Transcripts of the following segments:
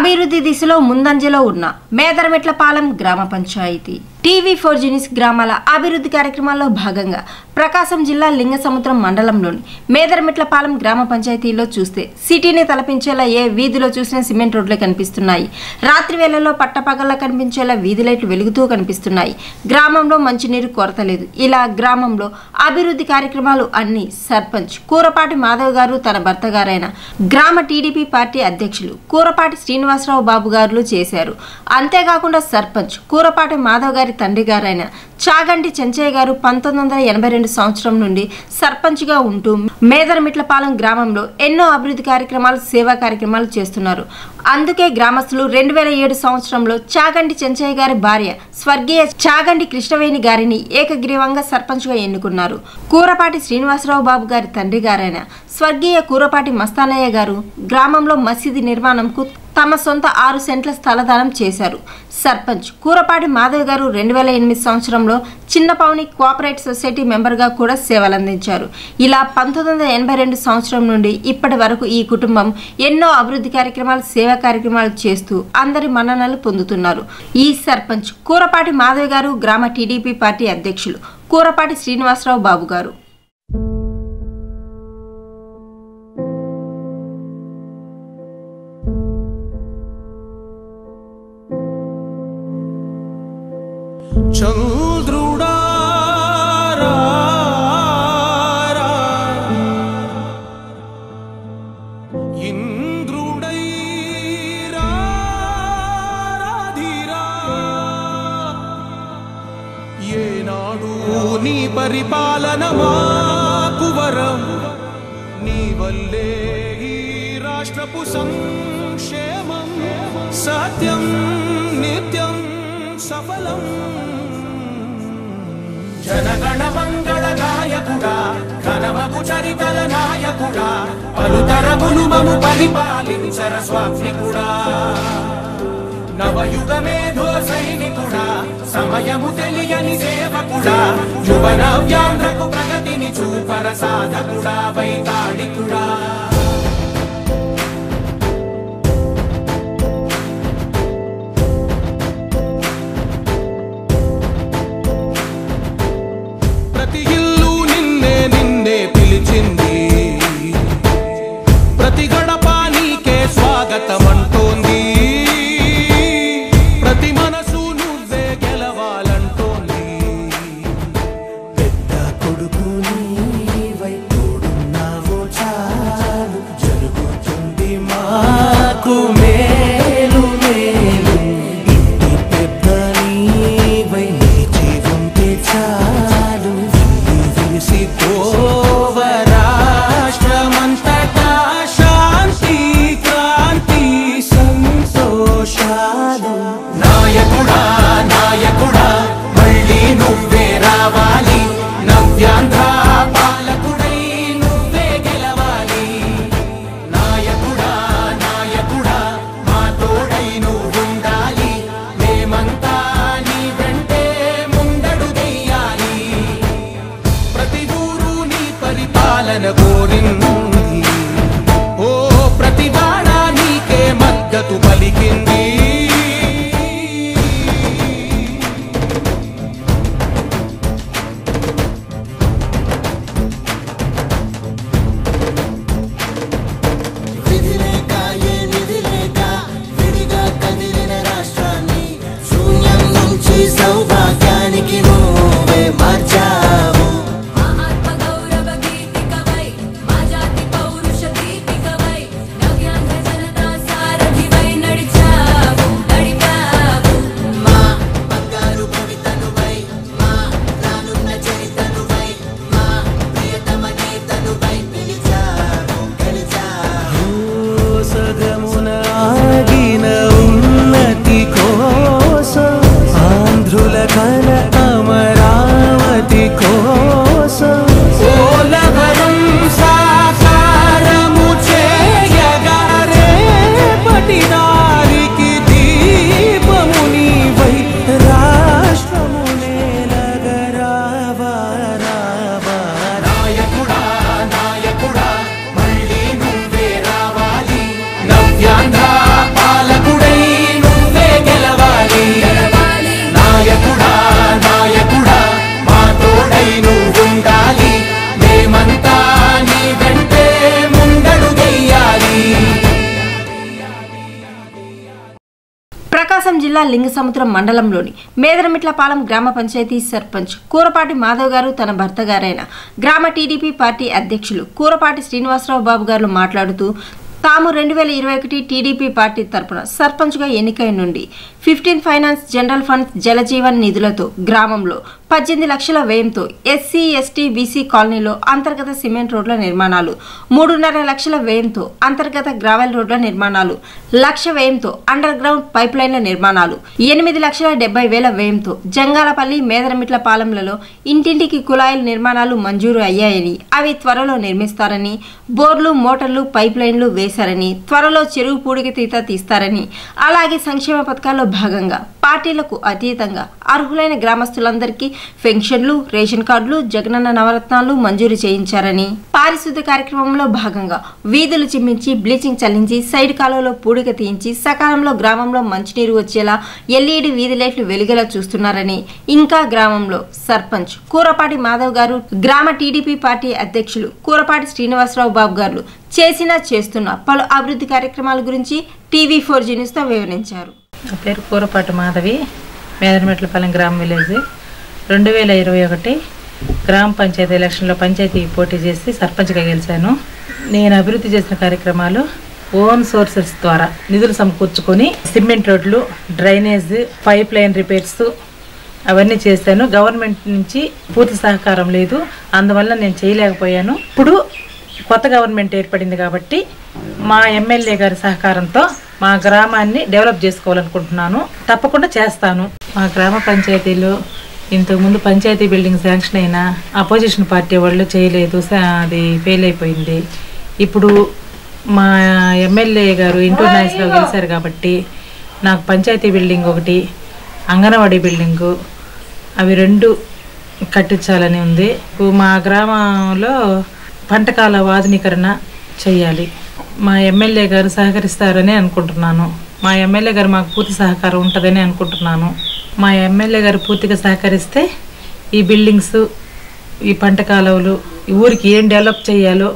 అభివృద్ధి దిశలో ముందంజలో ఉన్న మేదరమెట్లపాలెం గ్రామ పంచాయతీ టీవీ ఫోర్ జినిస్ గ్రామాల అభివృద్ధి కార్యక్రమాల్లో భాగంగా ప్రకాశం జిల్లా లింగసముద్రం మండలంలోని మేదరమెట్లపాలెం గ్రామ పంచాయతీలో చూస్తే సిటీని తలపించేలా ఏ వీధిలో చూసినా సిమెంట్ రోడ్లే కనిపిస్తున్నాయి రాత్రి వేళల్లో పట్టపగల్లా కనిపించేలా వీధి లైట్లు వెలుగుతూ కనిపిస్తున్నాయి గ్రామంలో మంచినీరు కొరత లేదు ఇలా గ్రామంలో అభివృద్ధి కార్యక్రమాలు అన్ని సర్పంచ్ కూరపాటి మాధవ్ గారు తన భర్త గారైన గ్రామ టీడీపీ పార్టీ అధ్యక్షులు కూరపాటి శ్రీనివాసరావు బాబు గారు చేశారు అంతేకాకుండా సర్పంచ్ కూరపాటి మాధవ్ గారి తండ్రి గారైన చాగంటి చెంచయ్య గారు పంతొమ్మిది వందల ఎనభై రెండు సంవత్సరం నుండి సర్పంచ్గా ఉంటూ మేదరమిట్లపాలెం గ్రామంలో ఎన్నో అభివృద్ధి కార్యక్రమాలు సేవా కార్యక్రమాలు చేస్తున్నారు అందుకే గ్రామస్తులు రెండు వేల ఏడు సంవత్సరంలో చాగంటి చెంచయ్య గారి భార్య స్వర్గీయ చాగంటి కృష్ణవేణి గారిని ఏకగ్రీవంగా సర్పంచ్గా ఎన్నుకున్నారు కూరపాటి శ్రీనివాసరావు బాబు గారి తండ్రి గారైన స్వర్గీయ కూరపాటి మస్తానయ్య గారు గ్రామంలో మసీదు నిర్మాణంకు తమ సొంత ఆరు సెంట్ల స్థలదానం చేశారు సర్పంచ్ కూరపాటి మాధవ్ గారు రెండు వేల ఎనిమిది సంవత్సరంలో చిన్నపౌని కోఆపరేటివ్ సొసైటీ మెంబర్గా కూడా సేవలందించారు ఇలా పంతొమ్మిది వందల ఎనభై రెండు సంవత్సరం నుండి ఇప్పటి వరకు ఈ కుటుంబం ఎన్నో అభివృద్ధి కార్యక్రమాలు సేవా కార్యక్రమాలు చేస్తూ అందరి మన్ననలు పొందుతున్నారు ఈ సర్పంచ్ కూరపాటి మాధవ్ గారు గ్రామ టీడీపీ పార్టీ అధ్యక్షులు కూరపాటి శ్రీనివాసరావు బాబు గారు చంద్రుడా రా, రా. ఇంద్రుడై రా, రాధిరా. ఏనాడు నీ పరిపాలన మాకు వరం నీ వల్లే ఈ రాష్ట్రపు సంక్షేమం సత్యం నిత్యం సఫలం జనగణ మంగళ నాయకుడా ఘనమగు చరితల నాయకుడా పలుతరములు మము పరిపాలించర స్వామికుడా నవయుగ మేధో సైనికుడా సమయము తెలియని సేవకుడా యువన వ్యాంధ్రకు ప్రగతిని చూపర సాధకుడా వైతాళికుడా ప్రతి ఇల్లు నిన్నే నిన్నే పిలిచింది ప్రతి గడప నీకే స్వాగతం అంటోంది ప్రతి మనసు నువ్వే గెలవాలంటోంది పెద్ద కొడుకు నీవై తోడున్నావు చాలు జరుగుతుంది మాకు మేలు మేలు ఇంటి పెద్ద నీవై నిలిచి ఉంటే చాలు ఇల్లు విరిసి పోవ రాష్ట్రమంతటా శాంతి క్రాంతి సంతోషాలు నాయకుడా నాయకుడా మళ్ళీ నువ్వే రావాలి నవ్యాంధ్ర పాలకుడై నువ్వే గెలవాలి నాయకుడా నాయకుడా మా తోడై నువ్వుండాలి మేమంతా నీ వెంటే ముందడు వెయ్యాలి ప్రతి ఊరు నీ పరిపాలన కోరింది ఓ ప్రతి వాడ నీకే మద్దతు పలికింది విధిలేక ఏ నిధిలేక విడిగా కదిలిన రాష్ట్రాన్ని శూన్యం నుంచి సౌభాగ్యానికి నువ్వే మార్చావు మా ఆత్మ గౌరవ గీతికవై మా జాతి పౌరుష దీపికవై నవ్యాంధ్ర జనతా సారథివై నడిచావు ప్రకాశం జిల్లా లింగసముద్రం మండలంలోని మేదరమిట్లపాలెం గ్రామ పంచాయతీ సర్పంచ్ కూరపాటి మాధవ్ గారు తన భర్త గారైన గ్రామ టీడీపీ పార్టీ అధ్యక్షులు కూరపాటి శ్రీనివాసరావు బాబు గారు మాట్లాడుతూ తాము రెండు వేల ఇరవై ఒకటి టీడీపీ పార్టీ తరపున సర్పంచ్గా ఎన్నికై నుండి fifteen finance general fund Jal Jeevan నిధులతో గ్రామంలో పద్దెనిమిది లక్షల వ్యయంతో ఎస్సీ ఎస్టీ బీసీ కాలనీలో అంతర్గత సిమెంట్ రోడ్ల నిర్మాణాలు మూడున్నర లక్షల వ్యయంతో అంతర్గత గ్రావెల్ రోడ్ల నిర్మాణాలు లక్ష వ్యయంతో అండర్ గ్రౌండ్ పైప్ లైన్ల నిర్మాణాలు ఎనిమిది లక్షల డెబ్బై వేల వ్యయంతో జంగాలపల్లి మేదరమిట్ల పాలెంలలో ఇంటింటికి కుళాయిల నిర్మాణాలు మంజూరు అయ్యాయని అవి త్వరలో నిర్మిస్తారని బోర్లు మోటార్లు పైప్ లైన్లు వేశారని త్వరలో చెరువు పూడికి తీత తీస్తారని అలాగే సంక్షేమ పథకాల్లో భాగంగా పార్టీలకు అతీతంగా అర్హులైన గ్రామస్తులందరికీ పెన్షన్లు రేషన్ కార్డులు జగనన్న నవరత్నాలు మంజూరు చేయించారని పారిశుద్ధ కార్యక్రమంలో భాగంగా వీధులు చిమ్మించి బ్లీచింగ్ చల్లించి సైడ్ కాలువలో పూడిక తీయించి సకాలంలో గ్రామంలో మంచినీరు వచ్చేలా ఎల్ఈడి వీధి లైట్లు వెలుగేలా చూస్తున్నారని ఇంకా గ్రామంలో సర్పంచ్ కూరపాటి మాధవ్ గారు గ్రామ టీడీపీ పార్టీ అధ్యక్షులు కూరపాటి శ్రీనివాసరావు బాబు గారు చేసిన చేస్తున్న పలు అభివృద్ధి కార్యక్రమాల గురించి టీవీ ఫోర్ తో వివరించారు నా పేరు కూరపాటి మాధవి మేదరమెట్లపాలెం గ్రామ విలేజ్ రెండు వేల ఇరవై ఒకటి గ్రామ పంచాయతీ ఎలక్షన్లో పంచాయతీ పోటీ చేసి సర్పంచ్గా గెలిచాను నేను అభివృద్ధి చేసిన కార్యక్రమాలు ఓన్ సోర్సెస్ ద్వారా నిధులు సమకూర్చుకొని సిమెంట్ రోడ్లు డ్రైనేజ్ పైప్ లైన్ రిపేర్స్ అవన్నీ చేశాను గవర్నమెంట్ నుంచి పూర్తి సహకారం లేదు అందువల్ల నేను చేయలేకపోయాను ఇప్పుడు కొత్త గవర్నమెంట్ ఏర్పడింది కాబట్టి మా ఎమ్మెల్యే గారి సహకారంతో మా గ్రామాన్ని డెవలప్ చేసుకోవాలనుకుంటున్నాను తప్పకుండా చేస్తాను మా గ్రామ పంచాయతీలో ఇంతకుముందు పంచాయతీ బిల్డింగ్ శాంక్షన్ అయినా అపోజిషన్ పార్టీ వాళ్ళు చేయలేదు సా- అది ఫెయిల్ అయిపోయింది ఇప్పుడు మా ఎమ్మెల్యే గారు ఇంటూర్ నాయస్లో గెలిచారు కాబట్టి నాకు పంచాయతీ బిల్డింగ్ ఒకటి అంగన్వాడీ బిల్డింగు అవి రెండు కట్టించాలని ఉంది ఇప్పుడు మా గ్రామంలో పంటకాల ఆధునీకరణ చేయాలి మా ఎమ్మెల్యే గారు సహకరిస్తారని అనుకుంటున్నాను మా ఎమ్మెల్యే గారు మాకు పూర్తి సహకారం ఉంటుందని అనుకుంటున్నాను మా ఎమ్మెల్యే గారు పూర్తిగా సహకరిస్తే ఈ బిల్డింగ్స్ ఈ పంట కాలువలు ఈ ఊరికి ఏం డెవలప్ చేయాలో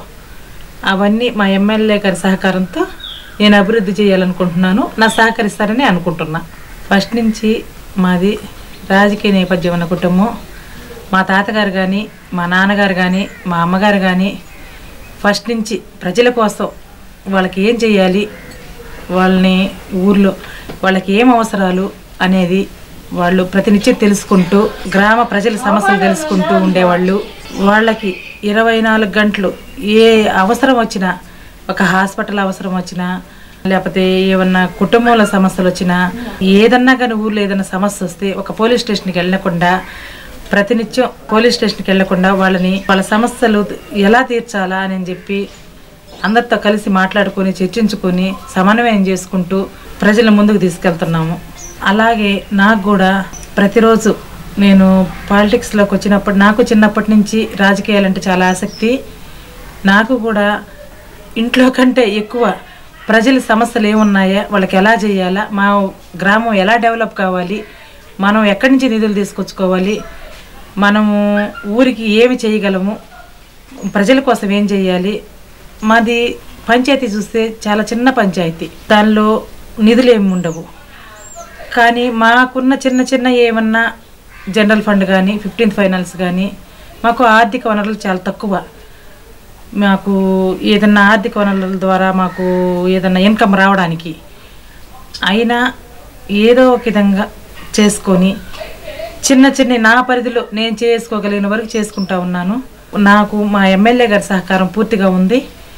అవన్నీ మా ఎమ్మెల్యే గారి సహకారంతో నేను అభివృద్ధి చేయాలనుకుంటున్నాను నా సహకరిస్తారని అనుకుంటున్నా ఫస్ట్ నుంచి మాది రాజకీయ నేపథ్యం ఉన్న కుటుంబం మా తాతగారు కానీ మా నాన్నగారు కానీ మా అమ్మగారు కానీ ఫస్ట్ నుంచి ప్రజల కోసం వాళ్ళకి ఏం చేయాలి వాళ్ళని ఊర్లో వాళ్ళకి ఏం అవసరాలు అనేది వాళ్ళు ప్రతినిత్యం తెలుసుకుంటూ గ్రామ ప్రజల సమస్యలు తెలుసుకుంటూ ఉండేవాళ్ళు వాళ్ళకి ఇరవై నాలుగు గంటలు ఏ అవసరం వచ్చినా ఒక హాస్పిటల్ అవసరం వచ్చినా లేకపోతే ఏమన్నా కుటుంబంలో సమస్యలు వచ్చినా ఏదన్నా కానీ ఊర్లో ఏదైనా సమస్య వస్తే ఒక పోలీస్ స్టేషన్కి వెళ్ళకుండా ప్రతినిత్యం పోలీస్ స్టేషన్కి వెళ్లకుండా వాళ్ళని వాళ్ళ సమస్యలు ఎలా తీర్చాలా అని చెప్పి అందరితో కలిసి మాట్లాడుకొని చర్చించుకొని సమన్వయం చేసుకుంటూ ప్రజల ముందుకు తీసుకెళ్తున్నాము అలాగే నాకు కూడా ప్రతిరోజు నేను పాలిటిక్స్లోకి వచ్చినప్పుడు నాకు చిన్నప్పటి నుంచి రాజకీయాలంటే చాలా ఆసక్తి నాకు కూడా ఇంట్లో కంటే ఎక్కువ ప్రజల సమస్యలు ఏమున్నాయా వాళ్ళకి ఎలా చేయాలా మా గ్రామం ఎలా డెవలప్ కావాలి మనం ఎక్కడి నుంచి నిధులు తీసుకొచ్చుకోవాలి మనము ఊరికి ఏమి చేయగలము ప్రజల కోసం ఏం చేయాలి మాది పంచాయతీ చూస్తే చాలా చిన్న పంచాయతీ దానిలో నిధులు ఏమి ఉండవు కానీ మాకున్న చిన్న చిన్న ఏమన్నా జనరల్ ఫండ్ కానీ ఫిఫ్టీన్త్ ఫైనాన్స్ కానీ మాకు ఆర్థిక వనరులు చాలా తక్కువ మాకు ఏదన్నా ఆర్థిక వనరుల ద్వారా మాకు ఏదన్నా ఇన్కమ్ రావడానికి అయినా ఏదో ఒక విధంగా చేసుకొని చిన్న చిన్న నా పరిధిలో నేను చేసుకోగలిగిన వరకు చేసుకుంటా ఉన్నాను నాకు మా ఎమ్మెల్యే గారి సహకారం పూర్తిగా ఉంది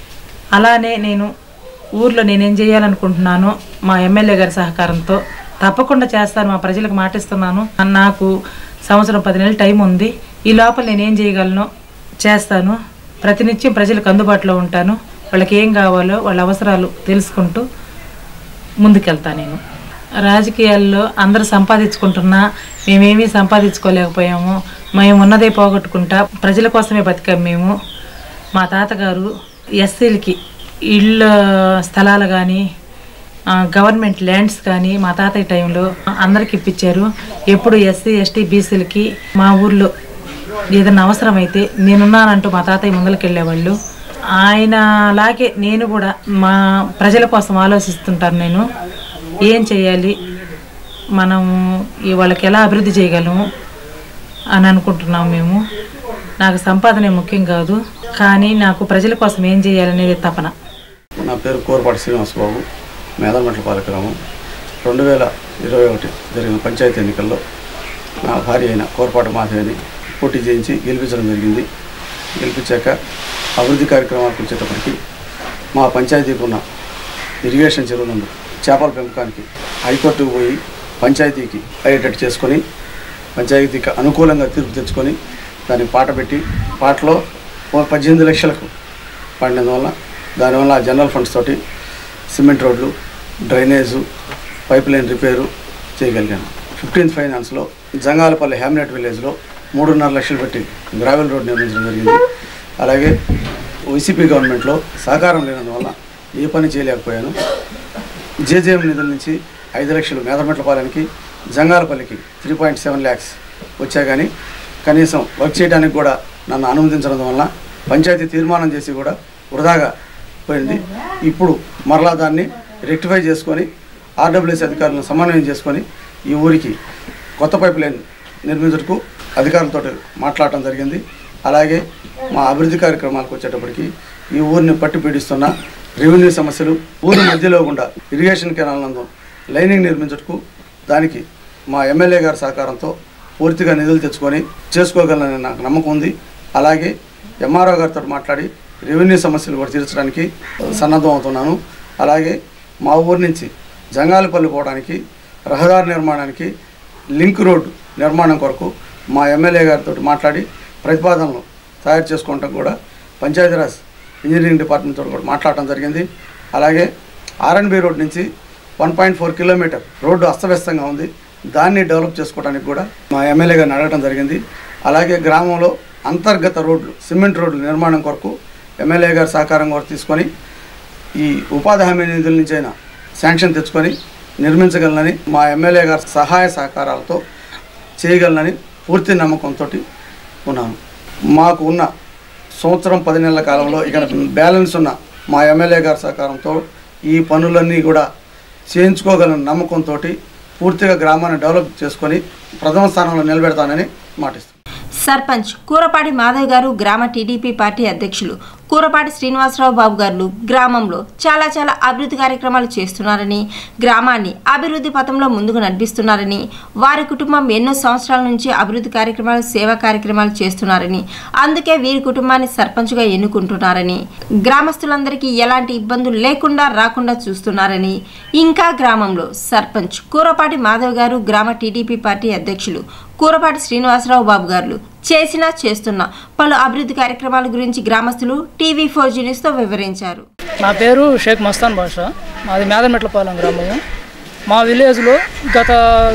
అలానే నేను ఊర్లో నేనేం చేయాలనుకుంటున్నానో మా ఎమ్మెల్యే గారి సహకారంతో తప్పకుండా చేస్తాను మా ప్రజలకు మాటిస్తున్నాను నాకు సంవత్సరం పది నెలలు టైం ఉంది ఈ లోపల నేనేం చేయగలను చేస్తాను ప్రతినిత్యం ప్రజలకు అందుబాటులో ఉంటాను వాళ్ళకి ఏం కావాలో వాళ్ళ అవసరాలు తెలుసుకుంటూ ముందుకెళ్తా నేను రాజకీయాల్లో అందరూ సంపాదించుకుంటున్నా మేమేమీ సంపాదించుకోలేకపోయాము మేము ఉన్నదే పోగొట్టుకుంటా ప్రజల కోసమే బతికాం మేము మా తాతగారు ఎస్సీలకి ఇళ్ళ స్థలాలు కానీ గవర్నమెంట్ ల్యాండ్స్ కానీ మా తాతయ్య టైంలో అందరికి ఇప్పించారు ఎప్పుడు ఎస్సీ ఎస్టీ బీసీలకి మా ఊర్లో ఏదైనా అవసరమైతే నేనున్నానంటూ మా తాతయ్య ముందరికి వెళ్ళేవాళ్ళు ఆయన లాగే నేను కూడా మా ప్రజల కోసం ఆలోచిస్తుంటాను నేను ఏం చేయాలి మనం ఈ వాళ్ళకి ఎలా అభివృద్ధి చేయగలము అని అనుకుంటున్నాం మేము నాకు సంపాదనే ముఖ్యం కాదు కానీ నాకు ప్రజల కోసం ఏం చేయాలనేది తపన నా పేరు కోరపాటి శ్రీనివాసబాబు మేదరమెట్ల పాలగ్రామం రెండు వేల ఇరవై ఒకటి జరిగిన పంచాయతీ ఎన్నికల్లో నా భార్య అయిన కోరపాటి మాధవిని పోటీ చేయించి గెలిపించడం జరిగింది గెలిపించాక అభివృద్ధి కార్యక్రమాలకు వచ్చేటప్పటికి మా పంచాయతీకి ఉన్న ఇరిగేషన్ చెరువు నందు చేపల పెంపకానికి హైకోర్టుకు పోయి పంచాయతీకి అయ్యేటట్టు చేసుకొని పంచాయతీకి అనుకూలంగా తీర్పు తెచ్చుకొని దానికి పాట పెట్టి పాటలో ఓ పద్దెనిమిది లక్షలకు పండినందువల్ల దానివల్ల ఆ జనరల్ ఫండ్స్ తోటి సిమెంట్ రోడ్లు డ్రైనేజు పైప్ లైన్ రిపేరు చేయగలిగాను ఫిఫ్టీన్త్ ఫైనాన్స్లో జంగాలపల్లి హ్యామ్నెట్ విలేజ్లో మూడున్నర లక్షలు పెట్టి గ్రావెల్ రోడ్ నిర్మించడం జరిగింది అలాగే వైసీపీ గవర్నమెంట్లో సహకారం లేనందువల్ల ఏ పని చేయలేకపోయాను జేజేఎం నిధుల నుంచి ఐదు లక్షలు మేదమెట్లపాలెనికి జంగాలపల్లికి త్రీ పాయింట్ సెవెన్ ల్యాక్స్ వచ్చా కానీ కనీసం వర్క్ చేయడానికి కూడా నన్ను అనుమతించడం వల్ల పంచాయతీ తీర్మానం చేసి కూడా వృధాగా పోయింది ఇప్పుడు మరలా దాన్ని రెక్టిఫై చేసుకొని ఆర్డబ్ల్యూఎస్ అధికారులను సమన్వయం చేసుకొని ఈ ఊరికి కొత్త పైప్ లైన్ నిర్మించుటకు అధికారులతో మాట్లాడటం జరిగింది అలాగే మా అభివృద్ధి కార్యక్రమాలకు వచ్చేటప్పటికి ఈ ఊరిని పట్టి పీడిస్తున్న రెవెన్యూ సమస్యలు ఊరి మధ్యలో గుండా ఇరిగేషన్ కెనాల్ నందు లైనింగ్ నిర్మించుటకు దానికి మా ఎమ్మెల్యే గారి సహకారంతో పూర్తిగా నిధులు తెచ్చుకొని చేసుకోగలనని నాకు నమ్మకం ఉంది అలాగే ఎంఆర్ఓ గారితో మాట్లాడి రెవెన్యూ సమస్యలు కూడా తీర్చడానికి సన్నద్ధం అవుతున్నాను అలాగే మా ఊరి నుంచి జంగాలపల్లి పోవడానికి రహదారి నిర్మాణానికి లింక్ రోడ్డు నిర్మాణం కొరకు మా ఎమ్మెల్యే గారితో మాట్లాడి ప్రతిపాదనలు తయారు చేసుకోవటం కూడా పంచాయతీరాజ్ ఇంజనీరింగ్ డిపార్ట్మెంట్ తోటి కూడా మాట్లాడటం జరిగింది అలాగే ఆర్ఎన్బి రోడ్ నుంచి one point four kilometer road అస్తవ్యస్తంగా ఉంది దాన్ని డెవలప్ చేసుకోవడానికి కూడా మా ఎమ్మెల్యే గారిని అడగటం జరిగింది అలాగే గ్రామంలో అంతర్గత రోడ్లు సిమెంట్ రోడ్లు నిర్మాణం కొరకు ఎమ్మెల్యే గారి సహకారం కూడా తీసుకొని ఈ ఉపాధి హామీ నిధుల నుంచి అయినా శాంక్షన్ తెచ్చుకొని నిర్మించగలనని మా ఎమ్మెల్యే గారి సహాయ సహకారాలతో చేయగలనని పూర్తి నమ్మకంతో ఉన్నాను మాకు ఉన్న సంవత్సరం పది నెలల కాలంలో ఇక బ్యాలెన్స్ ఉన్న మా ఎమ్మెల్యే గారి సహకారంతో ఈ పనులన్నీ కూడా చేయించుకోగలన నమ్మకంతో పూర్తిగా గ్రామాన్ని డెవలప్ చేసుకొని ప్రథమ స్థానంలో నిలబెడతానని మాటిస్తున్నాను సర్పంచ్ కూరపాటి మాధవ్ గారు గ్రామ టీడీపీ పార్టీ అధ్యక్షులు కూరపాటి శ్రీనివాసరావు బాబు గారు గ్రామంలో చాలా చాలా అభివృద్ధి కార్యక్రమాలు చేస్తున్నారని గ్రామాన్ని అభివృద్ధి పథంలో ముందుకు నడిపిస్తున్నారని వారి కుటుంబం ఎన్నో సంవత్సరాల నుంచి అభివృద్ధి కార్యక్రమాలు సేవా కార్యక్రమాలు చేస్తున్నారని అందుకే వీరి కుటుంబాన్ని సర్పంచ్గా ఎన్నుకుంటున్నారని గ్రామస్తులందరికీ ఎలాంటి ఇబ్బందులు లేకుండా రాకుండా చూస్తున్నారని ఇంకా గ్రామంలో సర్పంచ్ కూరపాటి మాధవ్ గారు గ్రామ టీడీపీ పార్టీ అధ్యక్షులు కూరపాటి శ్రీనివాసరావు బాబు గారు చేసిన చేస్తున్న పలు అభివృద్ధి కార్యక్రమాల గురించి గ్రామస్తులు టీవీ ఫోర్ తో వివరించారు నా పేరు షేక్ మస్తాన్ బాషా మాది మేదమెట్లపాలెం గ్రామము మా విలేజ్లో గత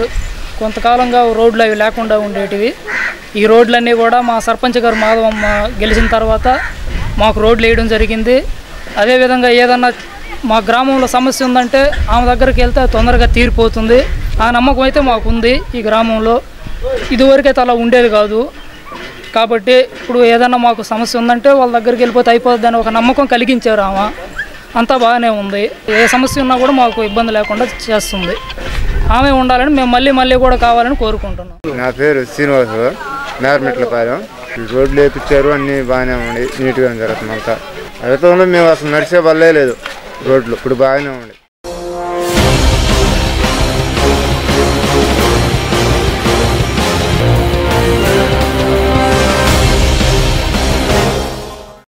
కొంతకాలంగా రోడ్లు అవి లేకుండా ఉండేటివి ఈ రోడ్లన్నీ కూడా మా సర్పంచ్ గారు మాధవమ్మ గెలిచిన తర్వాత మాకు రోడ్లు వేయడం జరిగింది అదేవిధంగా ఏదన్నా మా గ్రామంలో సమస్య ఉందంటే ఆమె దగ్గరికి వెళ్తే అది తొందరగా తీరిపోతుంది ఆ నమ్మకం అయితే మాకు ఉంది ఈ గ్రామంలో ఇదివరకైతే అలా ఉండేది కాదు కాబట్టి ఇప్పుడు ఏదైనా మాకు సమస్య ఉందంటే వాళ్ళ దగ్గరికి వెళ్ళిపోతే అయిపోతుంది అని ఒక నమ్మకం కలిగించారు ఆమె అంతా బాగానే ఉంది ఏ సమస్య ఉన్నా కూడా మాకు ఇబ్బంది లేకుండా చేస్తుంది ఆమె ఉండాలని మేము మళ్ళీ మళ్ళీ కూడా కావాలని కోరుకుంటున్నాం నా పేరు శ్రీనివాసు మేరమెట్లపాలెం ఈ రోడ్లు వేపించారు అన్నీ బాగానే ఉన్నాయి నీట్గా జరుగుతుంది అంతా గతంలో మేము అసలు నడిచే వల్లే లేదు రోడ్లు ఇప్పుడు బాగానే ఉన్నాయి